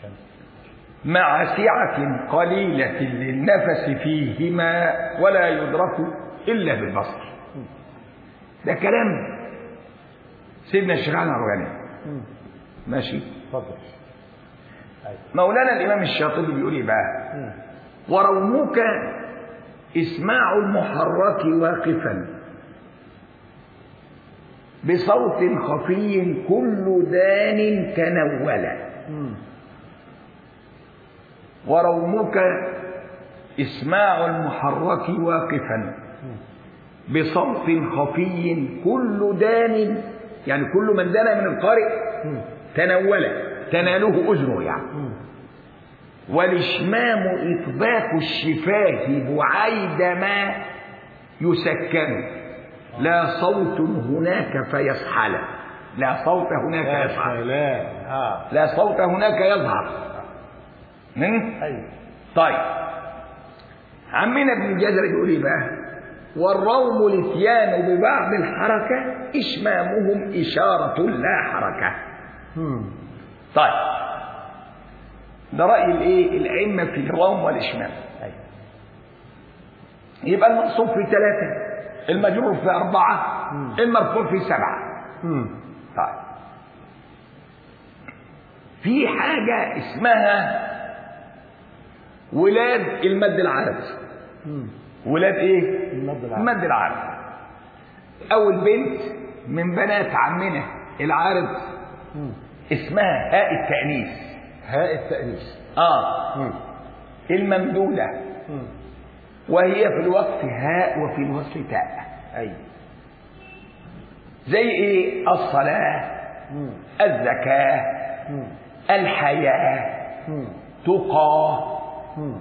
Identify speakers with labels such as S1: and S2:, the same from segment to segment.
S1: مع سعة قليلة للنفس فيهما ولا يدرك إلا بالبصر ده كلام سيدنا الشيخ علي الغني ماشي
S2: اتفضل أيوة.
S1: مولانا الإمام الشاطبي بيقول إيه بقى
S2: مم.
S1: ورومك اسماع المحرك واقفا بصوت خفي كل دان تنولا
S2: مم.
S1: ورومك اسماع المحرك واقفا بصوت خفي كل دان يعني كل من دنا من القارئ
S2: مم.
S1: تنول تناله اذنه يعني
S2: مم.
S1: والإشمام إطباق الشفاه بعيد ما يسكن لا صوت هناك فيصحل لا صوت هناك
S2: يا
S1: يصحل
S2: سلام اه
S1: لا صوت هناك يظهر من؟
S2: ايوه
S1: طيب عمنا ابن الجزر يقول ايه بقى والروم الاتيان ببعض الحركة إشمامهم إشارة لا حركة
S2: مم.
S1: طيب ده رأي الايه الأئمة في الروم والإشمام
S2: ايوه
S1: يبقى المنصوب في ثلاثة المجرور في أربعة
S2: مم.
S1: المرفوع في سبعة
S2: مم.
S1: طيب في حاجة اسمها ولاد المد العربي
S2: مم.
S1: ولاد ايه؟
S2: المد العربي.
S1: المد العربي أول بنت من بنات عمنا العارض
S2: مم.
S1: اسمها هاء التأنيث
S2: هاء التأنيث
S1: اه
S2: مم.
S1: الممدودة
S2: مم.
S1: وهي في الوقف هاء وفي الوصل تاء
S2: ايوه
S1: زي ايه الصلاة
S2: مم.
S1: الزكاة
S2: مم.
S1: الحياة
S2: مم.
S1: تقى
S2: مم.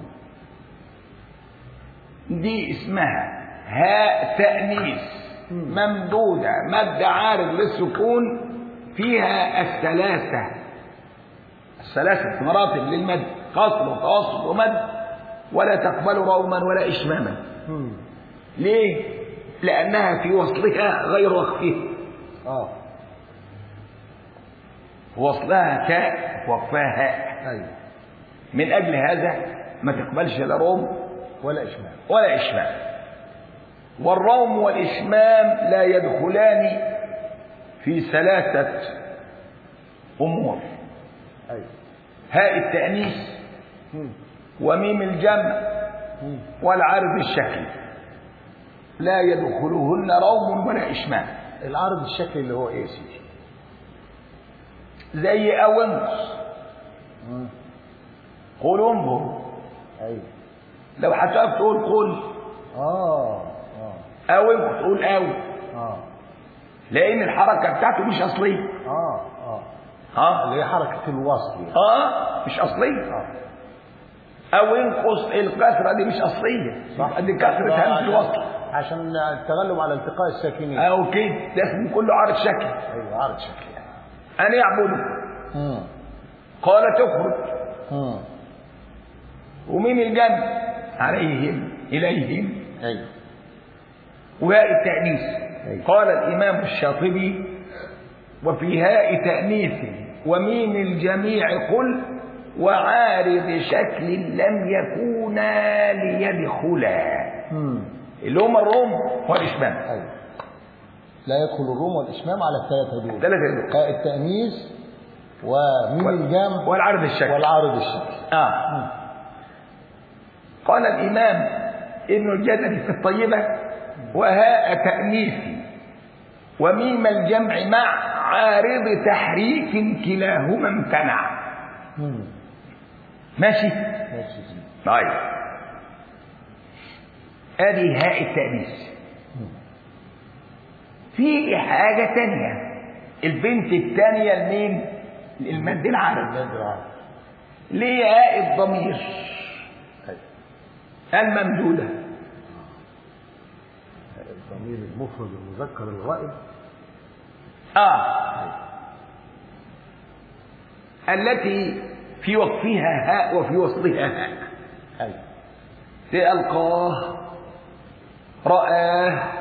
S1: دي اسمها هاء تأنيث
S2: مم.
S1: ممدودة مد عارض للسكون فيها الثلاثة الثلاثة مراتب للمد قصر وتوسط ومد ولا تقبل روما ولا إشماما
S2: مم.
S1: ليه؟ لأنها في وصلها غير وقفها
S2: اه
S1: وصلها تاء وقفها هاء
S2: ايوه
S1: من أجل هذا ما تقبلش لا روم
S2: ولا اشمام
S1: ولا إشمام والروم والإشمام لا يدخلان في ثلاثة أمور
S2: ايوه
S1: هاء التأنيث
S2: مم.
S1: وميم الجمع
S2: مم.
S1: والعرض الشكلي لا يدخلهن روم ولا إشمام
S2: العرض الشكلي اللي هو ايه يا سيدي
S1: زي أونس
S2: مم.
S1: قول انظر
S2: ايوه
S1: لو هتقف تقول قل
S2: اه اه
S1: أو تقول أو
S2: اه
S1: لأن الحركة بتاعته مش أصلية
S2: اه اه
S1: ها
S2: اللي هي حركة الوصل يعني.
S1: اه مش أصلية
S2: اه
S1: أو انقص الكسرة دي مش أصلية
S2: صح
S1: دي كسرة همس
S2: عشان-
S1: الوصل
S2: عشان التغلب على التقاء الساكنين
S1: أو كده ده اسمه كله عرض شكل
S2: ايوه عرض شكلي
S1: أن يعبدوا
S2: امم
S1: قال تخرج
S2: امم
S1: ومين الجنة عليهم إليهم
S2: ايوه
S1: وهاء التأنيث
S2: أيوة.
S1: قال الإمام الشاطبي وفي هاء تأنيث وميم الجميع قل وعارض شكل لم يكونا ليدخلا
S2: امم
S1: اللي هم الروم والإشمام
S2: ايوه لا يدخل الروم والاشمام على الثلاثه دول
S1: ثلاثة دول.
S2: هاء التانيث وميم
S1: وال-
S2: الجمع
S1: والعرض الشكل
S2: والعارض الشكلي
S1: آه.
S2: مم.
S1: قال الإمام ابن الجزري في الطيبة وهاء تأنيث وميم الجمع مع عارض تحريك كلاهما امتنع
S2: مم.
S1: ماشي
S2: ماشي يا سيدي.
S1: طيب ادي هاء التأنيث في حاجة تانية البنت التانية لمين؟ المد العربي
S2: النادي العربي
S1: ليه هاء الضمير
S2: ايوه
S1: الممدودة
S2: الضمير المفرد المذكر الغائب
S1: آه التي في وقفها هاء وفي وصلها هاء
S2: ايوه
S1: ألقاه رآه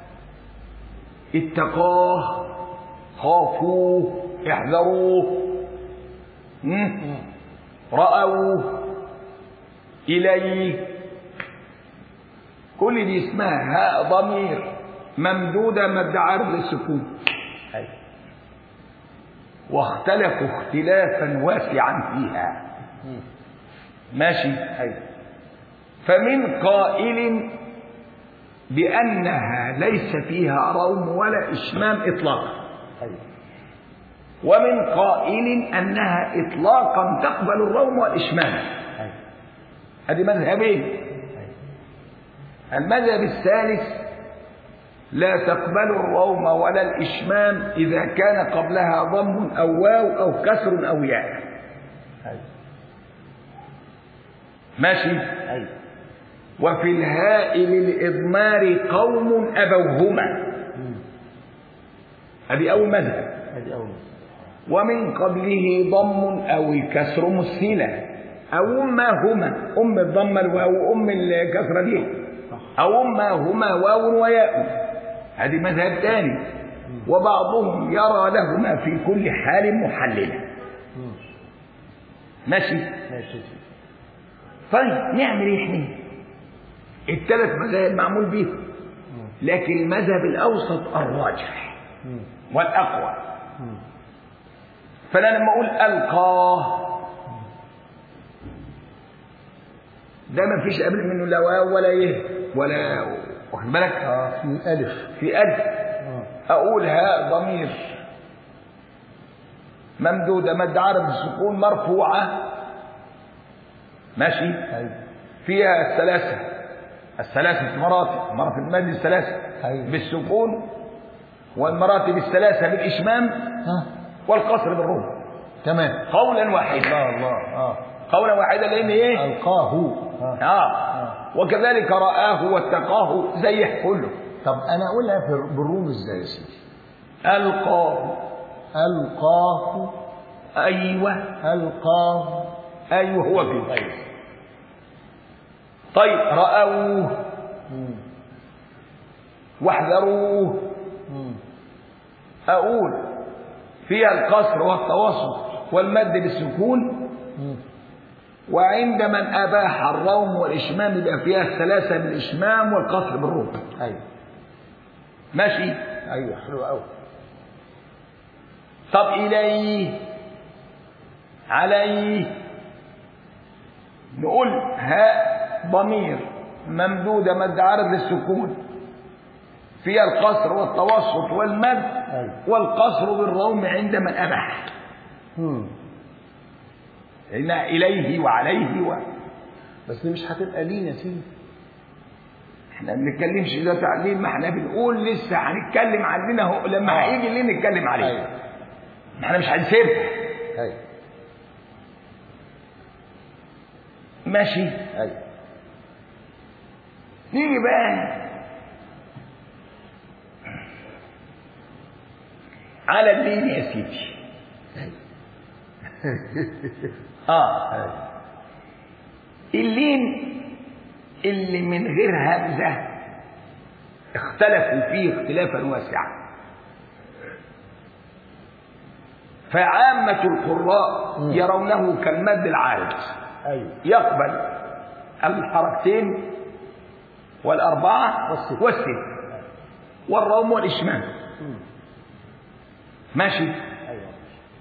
S1: اتقاه خافوه احذروه مم؟ رأوه إليه كل دي اسمها هاء ضمير ممدودة مد عرض للسكون
S2: أيوة
S1: واختلفوا اختلافا واسعا فيها
S2: مم.
S1: ماشي
S2: أيوة
S1: فمن قائل بأنها ليس فيها روم ولا إشمام إطلاقا
S2: أيوة
S1: ومن قائل أنها إطلاقا تقبل الروم والإشمام
S2: أيوة
S1: هذه مذهبين
S2: أيوة
S1: المذهب الثالث لا تقبل الروم ولا الإشمام إذا كان قبلها ضم أو واو أو كسر أو ياء
S2: أيوة
S1: ماشي
S2: أيوة
S1: وفي الهاء للإضمار قوم أبوهما
S2: مم.
S1: هذه أول مذهب
S2: هذه أول
S1: ومن قبله ضم أو الكسر مثلة أو ما هما أم الضمة الواو أم الكسرة دي أو ما هما واو وياء هذه مذهب ثاني وبعضهم يرى لهما في كل حال محللة
S2: مم.
S1: ماشي
S2: ماشي
S1: طيب نعمل ايه احنا الثلاث مذاهب معمول بيهم
S2: مم.
S1: لكن المذهب الأوسط الراجح
S2: مم.
S1: والأقوى
S2: مم.
S1: فانا لما اقول القاه ده ما فيش قبل منه لا واو ولا يه ولا واخد بالك
S2: آه في ألف
S1: في الف
S2: آه
S1: اقول هاء ضمير ممدوده مد عرض السكون مرفوعه ماشي
S2: أيوة
S1: فيها الثلاثه الثلاثه مراتب مراتب المد الثلاثه
S2: أيوة.
S1: بالسكون والمراتب الثلاثه بالاشمام
S2: ها
S1: والقصر بالروم
S2: تمام
S1: قولا واحدا
S2: الله الله آه
S1: قولا واحدا لان ايه
S2: ألقاه آه.
S1: اه وكذلك رآه واتقاه زيه كله
S2: طب أنا أقولها في- بالروم إزاي يا سيدي
S1: ألقاه
S2: ألقاه
S1: أيوه
S2: ألقاه
S1: أيوه هو كده
S2: أيوة
S1: طيب رأوه
S2: مم.
S1: واحذروه
S2: مم.
S1: أقول فيها القصر والتوسط والمد بالسكون
S2: مم.
S1: وعند من أباح الروم والإشمام يبقى فيها الثلاثة بالإشمام والقصر بالروم
S2: أيوة
S1: ماشي
S2: أيوة حلو أوي
S1: طب إليه عليه نقول هاء ضمير ممدودة مد عرض للسكون فيها القصر والتوسط والمد
S2: أيوة
S1: والقصر بالروم عند من أباح
S2: مم.
S1: إن إليه وعليه و...
S2: بس دي مش هتبقى لين يا سيدي
S1: احنا ما بنتكلمش ده تعليم ما احنا بنقول لسه هنتكلم عننا هو لما
S2: آه.
S1: هيجي اللي نتكلم عليه
S2: أيوة
S1: ما احنا مش هنسيبها
S2: أيوة
S1: ماشي
S2: أيوة
S1: نيجي بقى على اللين يا سيدي اه
S2: أيوة
S1: اللين اللي من غير همزة اختلفوا فيه اختلافا واسعا فعامة القراء
S2: مم.
S1: يرونه كالمد العارض
S2: أيوة
S1: يقبل الحركتين والأربعة
S2: والست.
S1: والست والروم والإشمام
S2: مم.
S1: ماشي
S2: أيوة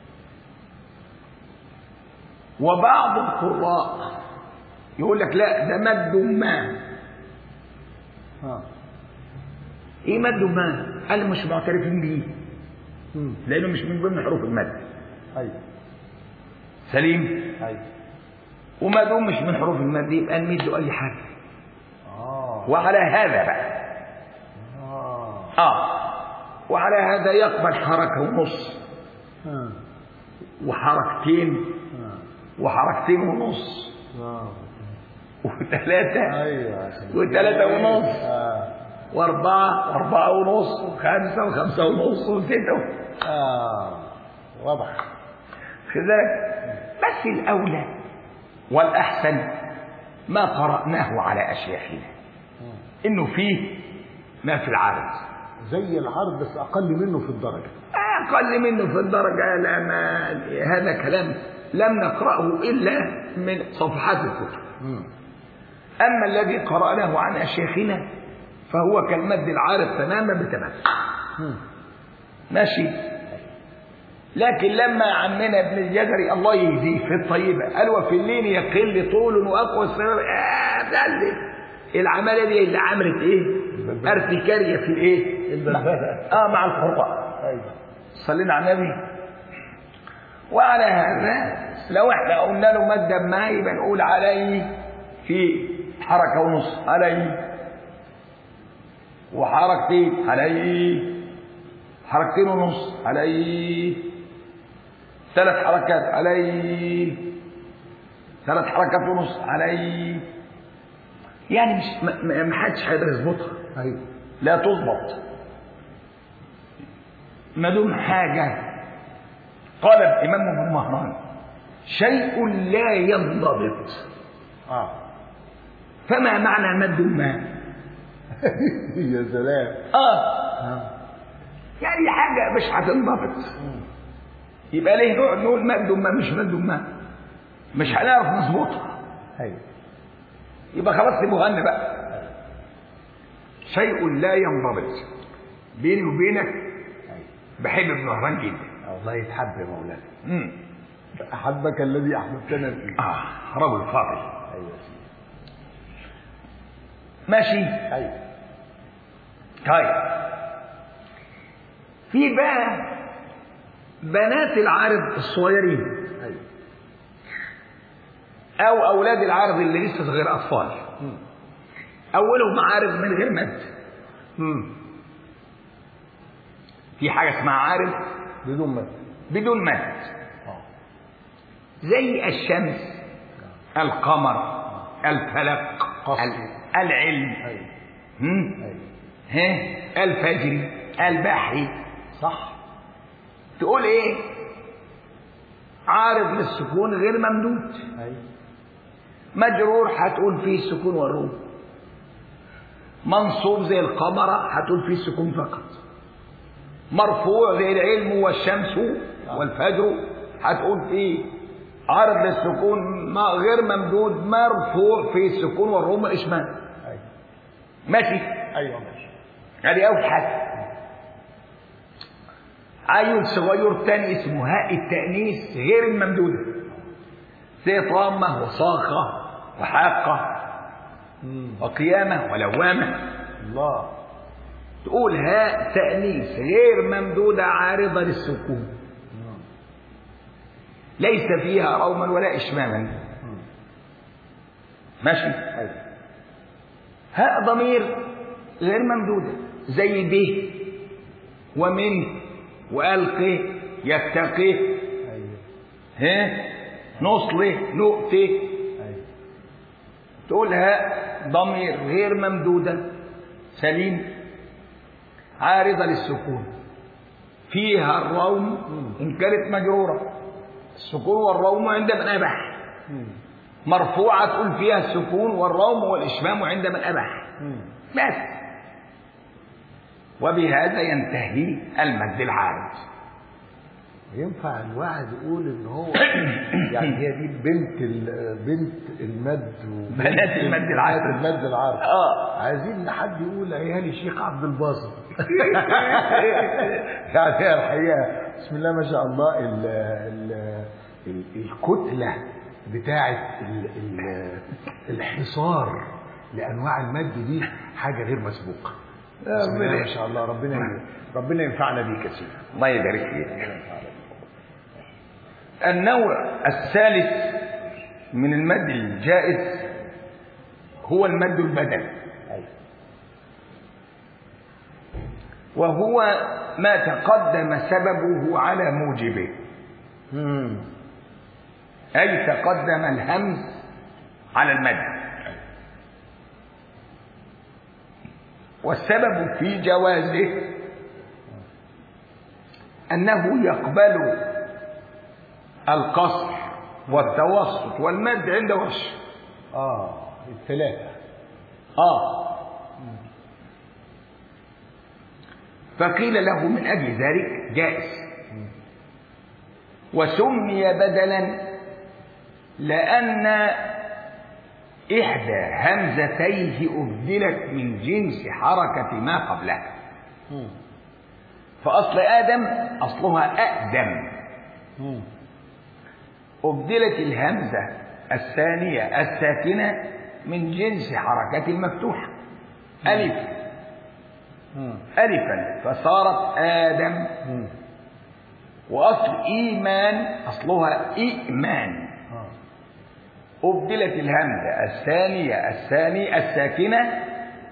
S1: وبعض القراء يقول لك لا ده مد ما
S2: ها
S1: ايه مد ما قال مش معترفين بيه
S2: مم.
S1: لانه مش من ضمن حروف المد
S2: أيوة
S1: سليم
S2: أيوة
S1: وما دام مش من حروف المد يبقى نمد له اي حاجه
S2: آه
S1: وعلى هذا بقى
S2: آه
S1: اه وعلى هذا يقبل حركه ونص
S2: ها
S1: وحركتين
S2: ها
S1: وحركتين ونص
S2: آه
S1: وثلاثه
S2: أيوة عشان
S1: وثلاثة
S2: كده.
S1: ونص.
S2: آه
S1: واربعه واربعه ونص وخمسه وخمسه ونص وسته
S2: آه واضح
S1: كذلك بس الأولى والأحسن ما قرأناه على أشياخنا
S2: مم.
S1: إنه فيه ما في العرض
S2: زي العرض بس أقل منه في الدرجة
S1: أقل منه في الدرجة لا ما هذا كلام لم نقرأه إلا من صفحات الكتب
S2: مم.
S1: أما الذي قرأناه عن أشياخنا فهو كالمد العارض تماما بتمام
S2: مم.
S1: ماشي لكن لما عمنا ابن الجزري الله يهديه في الطيبة قال وفي الليل يقل طول وأقوى السبب آه بلد العملية دي اللي عملت إيه؟ ارتكارية في الإيه؟
S2: البلبلة.
S1: آه مع القرآن
S2: ايوه
S1: صلينا على النبي وعلى هذا لو احنا قلنا له مادة ما يبقى نقول عليه في حركة ونص عليه وحركتين عليه حركتين ونص عليه ثلاث حركات عليه ثلاث حركات ونص عليه يعني مش ما- ما ما حدش هيقدر يظبطها
S2: ايوه
S1: لا تظبط ما دون حاجة قال الإمام ابن مهران شيء لا ينضبط
S2: اه
S1: فما معنى مد ما
S2: يا سلام
S1: آه
S2: آه.
S1: يعني حاجة مش هتنضبط يبقى ليه نقعد نقول مد ما مش مد ما مش هنعرف نظبطها
S2: ايوه
S1: يبقى خلاص سيبوها بقى شيء لا ينضبط بيني وبينك
S2: ايوه
S1: بحب ابن مهران جدا
S2: الله يتحب يا مولانا
S1: مم.
S2: احبك الذي احببتنا فيه
S1: اه رجل فاضل
S2: ايوه يا سيدي.
S1: ماشي
S2: ايوه
S1: طيب في بقى بنات العارض الصغيرين
S2: ايوه
S1: او اولاد العارض اللي لسه صغير اطفال
S2: مم.
S1: اولهم عارض من غير مد
S2: مم.
S1: في حاجه اسمها عارض
S2: بدون مد
S1: بدون مد
S2: اه
S1: زي الشمس القمر الفلك
S2: قصر.
S1: ال- العلم
S2: ايوه
S1: هم؟
S2: ايوه
S1: ها الفجر البحر
S2: صح
S1: تقول ايه عارض للسكون غير ممدود
S2: ايوه
S1: مجرور هتقول فيه السكون والروم منصوب زي القمر هتقول فيه السكون فقط مرفوع زي العلم والشمس والفجر هتقول فيه عرض للسكون ما غير ممدود مرفوع فيه السكون والروم والإشمام
S2: ايوه
S1: ماشي
S2: ايوه ماشي
S1: ادي اول حاجه عيل صغير تاني اسمه هاء التأنيث غير الممدودة زي طامة وصاخة وحاقة
S2: مم.
S1: وقيامة ولوامة
S2: الله
S1: تقول هاء تأنيث غير ممدودة عارضة للسكون
S2: مم.
S1: ليس فيها روما ولا إشماما
S2: مم.
S1: ماشي
S2: ايوه
S1: هاء ضمير غير ممدودة زي به ومن وألقه يتقي
S2: ايوه
S1: ها نصله نؤته
S2: ايوه
S1: تقول هاء ضمير غير ممدودة سليم عارضة للسكون فيها الروم إن كانت مجرورة السكون والروم عند من أبح
S2: مم.
S1: مرفوعة تقول فيها السكون والروم والإشمام عند من أبح
S2: مم.
S1: بس وبهذا ينتهي المد العارض
S2: ينفع الواحد يقول ان هو يعني هي دي بنت ال- بنت المد و-
S1: بنات المد العارض.
S2: بنات المد العارض
S1: اه
S2: عايزين حد يقول عيالي الشيخ عبد الباسط يعني هي الحقيقه بسم الله ما شاء الله ال ال ال الكتله بتاعه ال ال الحصار لانواع المد دي حاجه غير مسبوقه بسم الله ما شاء الله ربنا ربنا ينفعنا بيه كثير
S1: الله يبارك فيك النوع الثالث من المد الجائز هو المد البدل
S2: أيوة.
S1: وهو ما تقدم سببه على موجبه
S2: مم.
S1: أي تقدم الهمز على المد والسبب في جوازه أنه يقبل القصر والتوسط والمد عند ورش
S2: اه الثلاثه
S1: آه فقيل له من أجل ذلك جائز وسمي بدلا لأن إحدى همزتيه أبدلت من جنس حركة ما قبلها
S2: مم.
S1: فأصل آدم أصلها أقدم
S2: مم.
S1: أبدلت الهمزة الثانية الساكنة من جنس حركة المفتوحة ألف
S2: مم.
S1: ألفا فصارت آدم
S2: مم.
S1: وأصل إيمان أصلها إيمان
S2: آه.
S1: أبدلت الهمزة الثانية الثانية الساكنة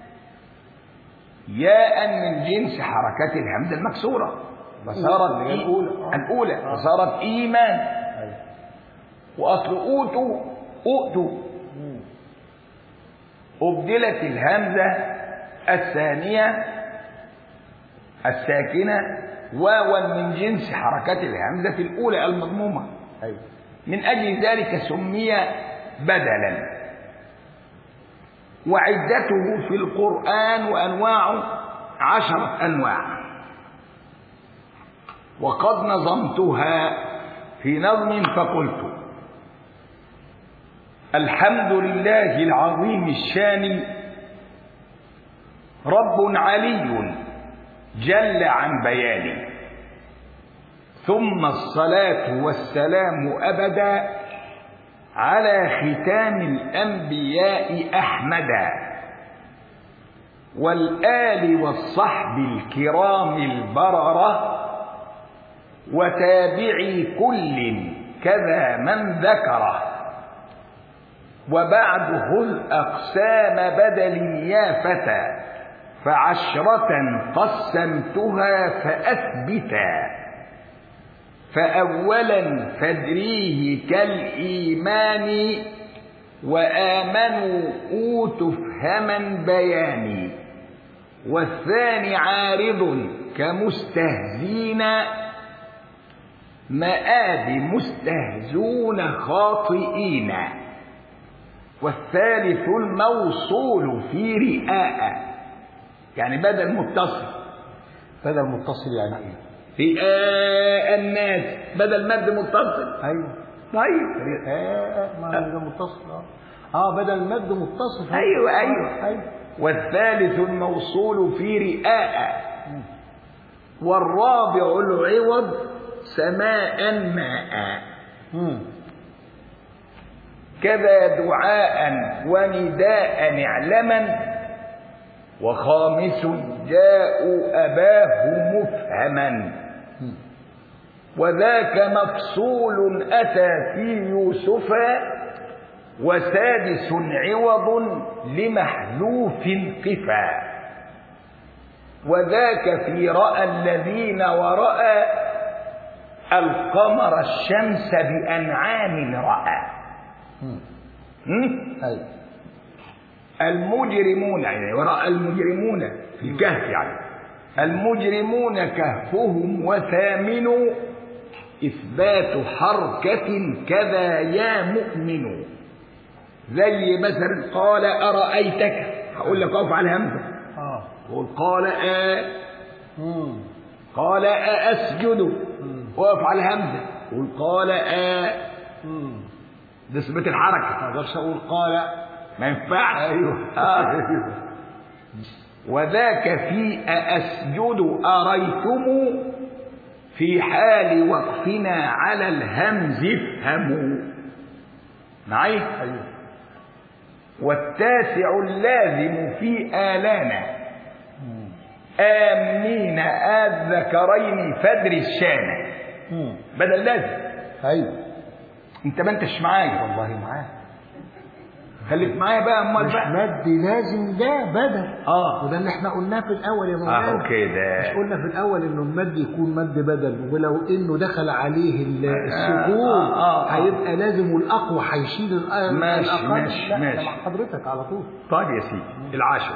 S1: ياء من جنس حركة الهمزة المكسورة فصارت
S2: اللي هي
S1: إي-
S2: الأولى. آه.
S1: الأولى
S2: آه.
S1: فصارت إيمان
S2: أيوة.
S1: وأصل أوتوا أؤتوا
S2: مم.
S1: أبدلت الهمزة الثانية الساكنة واوا من جنس حركة الهمزة الأولى المضمومة
S2: أيوة.
S1: من أجل ذلك سمي بدلا وعدته في القرآن وأنواعه عشرة أنواع وقد نظمتها في نظم فقلت الحمد لله العظيم الشان رب علي جل عن بيان ثم الصلاة والسلام أبدا على ختام الأنبياء أحمدا والآل والصحب الكرام البررة وتابعي كل كذا من ذكره وبعده الأقسام بدل يا فتى فعشرة قسمتها فأثبتا فأولا فادريه كالإيمان وآمنوا أوتوا فهما بياني والثاني عارض كمستهزين مآب مستهزون خاطئين والثالث الموصول في رئاء يعني بدل متصل
S2: بدل متصل يعني ايه؟
S1: رئاء الناس بدل مد متصل
S2: ايوه
S1: طيب
S2: آه ما ده متصل اه اه بدل مد متصل
S1: أيوة،
S2: آه،
S1: أيوة.
S2: ايوه
S1: والثالث الموصول في رئاء والرابع العوض سماء ماء
S2: مم.
S1: كذا دعاء ونداء اعلما وخامس جاءوا أباه مفهما
S2: مم.
S1: وذاك مفصول أتى في يوسف وسادس عوض لمحذوف قفا وذاك في رأى الذين ورأى القمر الشمس بأنعام رأى
S2: مم.
S1: م?
S2: ايوه
S1: المجرمون يعني ورأى المجرمون في الكهف يعني المجرمون كهفهم وثامن إثبات حركة كذا يا مؤمن زي مثلا قال أرأيتك هقول لك أقف على الهمزة
S2: اه
S1: تقول قال آ
S2: مم.
S1: قال أسجد
S2: مم.
S1: وقف على الهمزة قول قال آ
S2: مم.
S1: ده إثبات
S2: ما
S1: الحركة
S2: اقدرش اقول قال
S1: ما ينفعش
S2: ايوه
S1: آه. وذاك في أسجد أريتم في حال وقفنا على الهمز افهموا معي
S2: ايوه
S1: والتاسع اللازم في آلانا
S2: مم.
S1: آمين الذكرين فدر الشانة
S2: مم.
S1: بدل لازم
S2: ايوه
S1: انت ما انتش معايا
S2: والله معاه
S1: خليك معايا بقى امال
S2: مش
S1: بقى
S2: مد لازم ده بدل
S1: اه
S2: وده اللي احنا قلناه في الاول يا مولانا
S1: اهو كده
S2: مش قلنا في الاول انه المد يكون مد بدل ولو انه دخل عليه ال- السكون
S1: آه، آه، آه.
S2: هيبقى لازم والاقوى هيشيل الأ-
S1: ماشي،
S2: الاقل
S1: ماشي،
S2: لا
S1: ماشي.
S2: ده مع حضرتك على طول
S1: طيب يا سيدي العاشر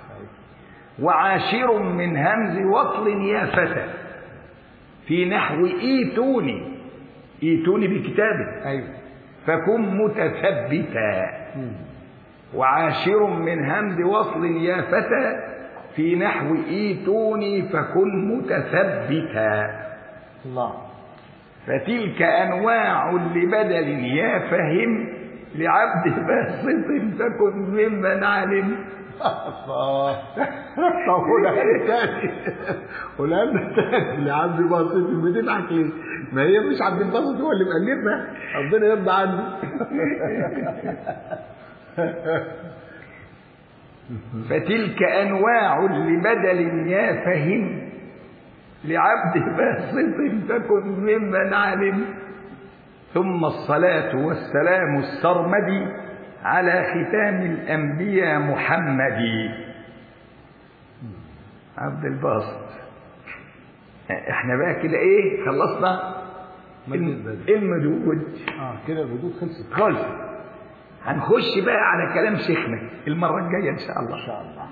S1: وعاشر من همز وصل يا فتى في نحو ايتوني ايتوني بكتابه
S2: ايوه
S1: فكن متثبتا
S2: مم.
S1: وعاشر من همز وصل يا فتى في نحو ايتوني فكن متثبتا
S2: الله
S1: فتلك أنواع لبدل يا فهم لعبد باسط تكن ممن علم
S2: الله طب قولها تاني قولها لنا تاني لعبد الباسط بتضحك ليه؟ ما هي مش عبد الباسط هو اللي مألفها ربنا يرضى عنه
S1: فتلك أنواع لبدل يا فهم لعبد باسط تكن ممن علم ثم الصلاة والسلام السرمدي على ختام الأنبياء محمد عبد الباسط احنا بقى كده ايه خلصنا
S2: مجد
S1: المدود
S2: اه كده الردود خلصت
S1: خلص هنخش بقى على كلام شيخنا المرة الجاية إن شاء الله
S2: ان شاء الله